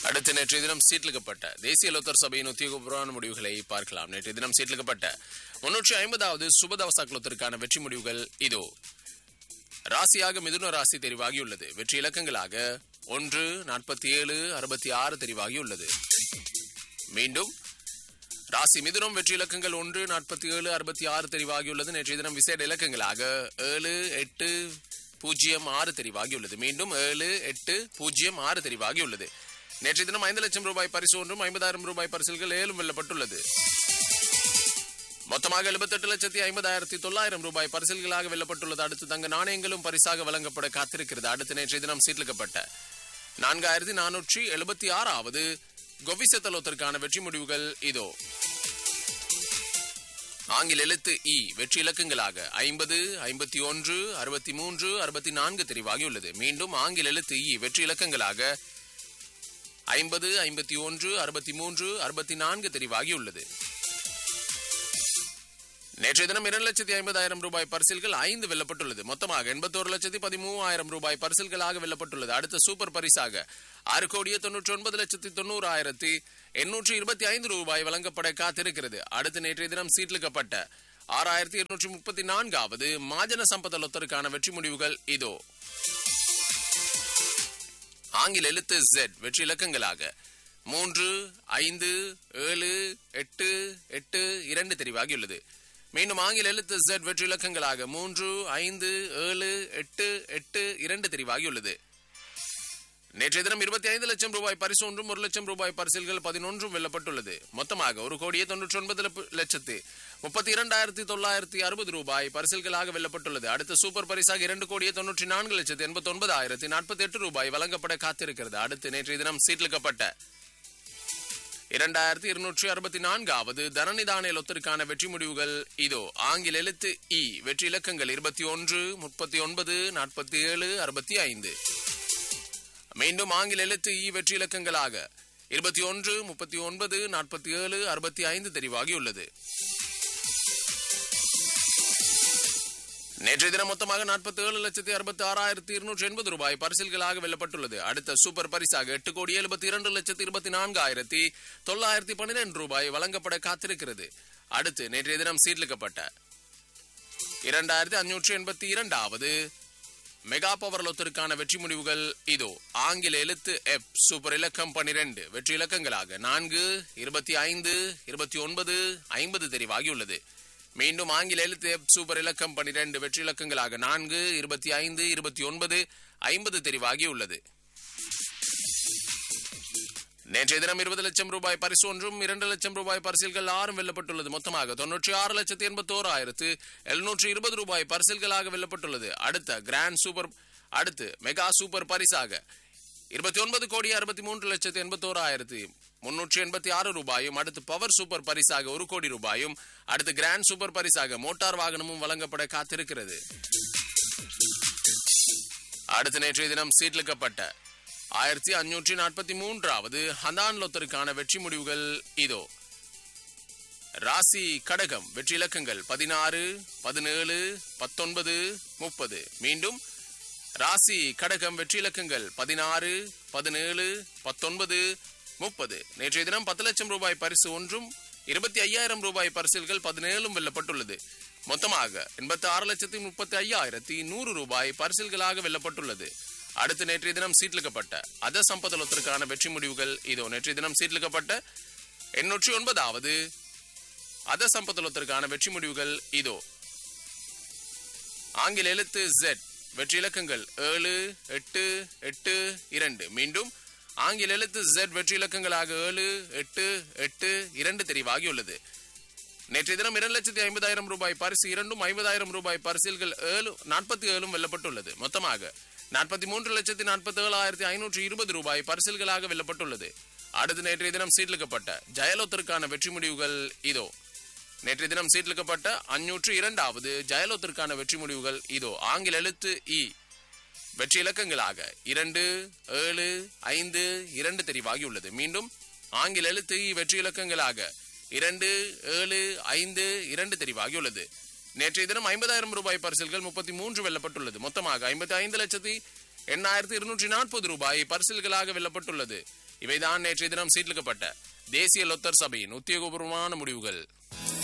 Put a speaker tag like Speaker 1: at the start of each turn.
Speaker 1: அடுத்து நேற்றைய தினம் சீட்லிக்கப்பட்ட தேசிய லோத்தர் சபையின் உத்தியோகபூர்வமான முடிவுகளை பார்க்கலாம் நேற்றைய தினம் சீட்லிக்கப்பட்ட முன்னூற்றி ஐம்பதாவது சுபதவசாக்களத்திற்கான வெற்றி முடிவுகள் இதோ ராசியாக மிதுன ராசி தெரிவாகியுள்ளது வெற்றி இலக்கங்களாக ஒன்று நாற்பத்தி ஏழு அறுபத்தி ஆறு தெரிவாகியுள்ளது மீண்டும் ராசி மிதுனம் வெற்றி இலக்கங்கள் ஒன்று நாற்பத்தி ஏழு அறுபத்தி ஆறு தெரிவாகியுள்ளது நேற்றைய தினம் விசேட இலக்கங்களாக ஏழு எட்டு பூஜ்ஜியம் ஆறு தெரிவாகியுள்ளது மீண்டும் ஏழு எட்டு பூஜ்ஜியம் ஆறு தெரிவாகியுள்ளது நேற்றைய தினம் ஐந்து லட்சம் ரூபாய் பரிசு ஒன்றும் ஐம்பதாயிரம் ரூபாய் பரிசுகள் ஏழும் வெல்லப்பட்டுள்ளது மொத்தமாக எழுபத்தெட்டு லட்சத்தி ஐம்பதாயிரத்தி தொள்ளாயிரம் ரூபாய் பரிசில்களாக வெல்லப்பட்டுள்ளது அடுத்து தங்க நாணயங்களும் பரிசாக வழங்கப்பட காத்திருக்கிறது அடுத்து நேற்றைய தினம் சீட்லிக்கப்பட்ட நான்காயிரத்தி நானூற்றி எழுபத்தி ஆறாவது கொவிசத்தலோத்திற்கான வெற்றி முடிவுகள் இதோ ஆங்கில எழுத்து இ வெற்றி இலக்கங்களாக ஐம்பது ஐம்பத்தி ஒன்று அறுபத்தி மூன்று அறுபத்தி நான்கு தெரிவாகியுள்ளது மீண்டும் ஆங்கில எழுத்து இ வெற்றி இலக்கங்களாக ஐம்பது ஐம்பத்தி ஒன்று அறுபத்தி மூன்று அறுபத்தி நான்கு தெரிவாகியுள்ளது நேற்றைய தினம் இரண்டு லட்சத்தி ஐம்பதாயிரம் ரூபாய் பரிசில்கள் ஐந்து வெல்லப்பட்டுள்ளது மொத்தமாக எண்பத்தோரு லட்சத்தி பதிமூவாயிரம் ரூபாய் பரிசில்களாக வெல்லப்பட்டுள்ளது அடுத்த சூப்பர் பரிசாக ஆறு கோடியே தொன்னூற்றி ஒன்பது லட்சத்தி தொண்ணூறாயிரத்தி எண்ணூற்றி இருபத்தி ஐந்து ரூபாய் வழங்கப்பட காத்திருக்கிறது அடுத்து நேற்றைய தினம் சீட்லிக்கப்பட்ட ஆறாயிரத்தி இருநூற்றி முப்பத்தி நான்காவது மாஜன சம்பத லொத்தருக்கான வெற்றி முடிவுகள் இதோ ஆங்கில எழுத்து Z வெற்றி இலக்கங்களாக மூன்று ஐந்து ஏழு எட்டு எட்டு இரண்டு தெரிவாகியுள்ளது மீண்டும் ஆங்கில எழுத்து Z வெற்றி இலக்கங்களாக மூன்று ஐந்து ஏழு எட்டு எட்டு இரண்டு தெரிவாகியுள்ளது நேற்றைய தினம் இருபத்தி ஐந்து லட்சம் ரூபாய் பரிசு ஒன்றும் ஒரு லட்சம் ரூபாய் பரிசில்கள் பதினொன்றும் வெல்லப்பட்டுள்ளது மொத்தமாக ஒரு கோடியே தொன்னூற்றி ஒன்பது லப்பு- லட்சத்து முப்பத்தி இரண்டாயிரத்தி தொள்ளாயிரத்தி அறுபது ரூபாய் பரிசில்களாக வெல்லப்பட்டுள்ளது அடுத்த சூப்பர் பரிசாக இரண்டு கோடியே தொன்னூற்றி நான்கு லட்சத்து எண்பத்தி ஒன்பதாயிரத்தி நாற்பத்தி எட்டு ரூபாய் வழங்கப்பட காத்திருக்கிறது அடுத்து நேற்றைய தினம் சீட்லிக்கப்பட்ட இரண்டாயிரத்தி இருநூற்றி அறுபத்தி நான்காவது தனநிதான லொத்திற்கான வெற்றி முடிவுகள் இதோ ஆங்கில எழுத்து இ வெற்றி இலக்கங்கள் இருபத்தி ஒன்று முப்பத்தி ஒன்பது நாற்பத்தி ஏழு அறுபத்தி ஐந்து மீண்டும் ஆங்கில எழுத்து இ வெற்றி இலக்கங்களாக இருபத்தி ஒன்று முப்பத்தி ஒன்பது நாற்பத்தி ஏழு அறுபத்தி ஐந்து தெரிவாகியுள்ளது நேற்றைய தினம் மொத்தமாக நாற்பத்தி ஏழு லட்சத்தி அறுபத்தி ஆறாயிரத்தி இருநூற்றி எண்பது ரூபாய் பரிசில்களாக வெல்லப்பட்டுள்ளது அடுத்த சூப்பர் பரிசாக எட்டு கோடி எழுபத்தி இரண்டு லட்சத்தி இருபத்தி நான்காயிரத்தி தொள்ளாயிரத்தி பன்னிரண்டு ரூபாய் வழங்கப்பட காத்திருக்கிறது அடுத்து நேற்றைய தினம் சீர்லிக்கப்பட்ட இரண்டாயிரத்தி அஞ்சூற்றி எண்பத்தி இரண்டாவது மெகா பவர் லொத்திற்கான வெற்றி முடிவுகள் இதோ ஆங்கில எழுத்து எப் சூப்பர் இலக்கம் பனிரெண்டு வெற்றி இலக்கங்களாக நான்கு இருபத்தி ஐந்து இருபத்தி ஒன்பது ஐம்பது தெரிவாகியுள்ளது மீண்டும் ஆங்கில எழுத்து எப் சூப்பர் இலக்கம் பனிரெண்டு வெற்றி இலக்கங்களாக நான்கு இருபத்தி ஐந்து இருபத்தி ஒன்பது ஐம்பது தெரிவாகியுள்ளது நேற்றைய தினம் இருபது லட்சம் ரூபாய் பரிசு ஒன்றும் இரண்டு லட்சம் ரூபாய் பரிசில்கள் ஆறும் வெல்லப்பட்டுள்ளது மொத்தமாக தொன்னூற்றி ஆறு லட்சத்தி எண்பத்தோராயிரத்து எழுநூற்றி இருபது ரூபாய் பரிசில்களாக வெல்லப்பட்டுள்ளது அடுத்த கிராண்ட் சூப்பர் அடுத்து மெகா சூப்பர் பரிசாக இருபத்தி ஒன்பது கோடி அறுபத்தி மூன்று லட்சத்தி எண்பத்தோராயிரத்தி முன்னூற்றி எண்பத்தி ஆறு ரூபாயும் அடுத்து பவர் சூப்பர் பரிசாக ஒரு கோடி ரூபாயும் அடுத்து கிராண்ட் சூப்பர் பரிசாக மோட்டார் வாகனமும் வழங்கப்பட காத்திருக்கிறது அடுத்து நேற்றைய தினம் சீட்லிக்கப்பட்ட ஆயிரத்தி அஞ்சூற்றி நாற்பத்தி மூன்றாவது ஹந்தான் லொத்தருக்கான வெற்றி முடிவுகள் இதோ ராசி கடகம் வெற்றி இலக்கங்கள் பதினாறு பதினேழு பத்தொன்பது முப்பது மீண்டும் ராசி கடகம் வெற்றி இலக்கங்கள் பதினாறு பதினேழு பத்தொன்பது முப்பது நேற்றைய தினம் பத்து லட்சம் ரூபாய் பரிசு ஒன்றும் இருபத்தி ஐயாயிரம் ரூபாய் பரிசில்கள் பதினேழும் வெல்லப்பட்டுள்ளது மொத்தமாக எண்பத்தி ஆறு லட்சத்தி முப்பத்தி ஐயாயிரத்தி நூறு ரூபாய் பரிசில்களாக வெல்லப்பட்டுள்ளது அடுத்து நேற்றைய தினம் சீட்லிக்கப்பட்ட அத சம்பதலத்திற்கான வெற்றி முடிவுகள் இதோ நேற்றைய தினம் சீட்லிக்கப்பட்ட எண்ணூற்றி ஒன்பதாவது அத சம்பதலத்திற்கான வெற்றி முடிவுகள் இதோ ஆங்கில எழுத்து Z வெற்றி இலக்கங்கள் ஏழு எட்டு எட்டு இரண்டு மீண்டும் ஆங்கில எழுத்து Z வெற்றி இலக்கங்களாக ஏழு எட்டு எட்டு இரண்டு தெரிவாகியுள்ளது நேற்றைய தினம் இரண்டு லட்சத்தி ஐம்பதாயிரம் ரூபாய் பரிசு இரண்டும் ஐம்பதாயிரம் ரூபாய் பரிசில்கள் ஏழு நாற்பத்தி ஏழும் வெல்லப்பட்டுள்ளது மொத்தமாக நாற்பத்தி மூன்று லட்சத்தி நாற்பத்தி ஏழாயிரத்தி ஐநூற்றி இருபது ரூபாய் பரிசில்களாக வெல்லப்பட்டுள்ளது அடுத்து நேற்றைய தினம் சீட்லிக்கப்பட்ட ஜெயலலித்திற்கான வெற்றி முடிவுகள் இதோ நேற்றைய தினம் சீட்லிக்கப்பட்ட அஞ்சூற்று இரண்டாவது ஜெயலலித்திற்கான வெற்றி முடிவுகள் இதோ ஆங்கில எழுத்து இ வெற்றி இலக்கங்களாக இரண்டு ஏழு ஐந்து இரண்டு தெரிவாகியுள்ளது மீண்டும் ஆங்கில எழுத்து இ வெற்றி இலக்கங்களாக இரண்டு ஏழு ஐந்து இரண்டு தெரிவாகியுள்ளது நேற்றைய தினம் ஐம்பதாயிரம் ரூபாய் பரிசில்கள் முப்பத்தி மூன்று வெல்லப்பட்டுள்ளது மொத்தமாக ஐம்பத்தி ஐந்து லட்சத்தி எண்ணாயிரத்தி இருநூற்றி நாற்பது ரூபாய் பரிசில்களாக வெல்லப்பட்டுள்ளது இவைதான் நேற்றைய தினம் சீட்லிக்கப்பட்ட தேசிய லொத்தர் சபையின் உத்தியோகபூர்வமான முடிவுகள்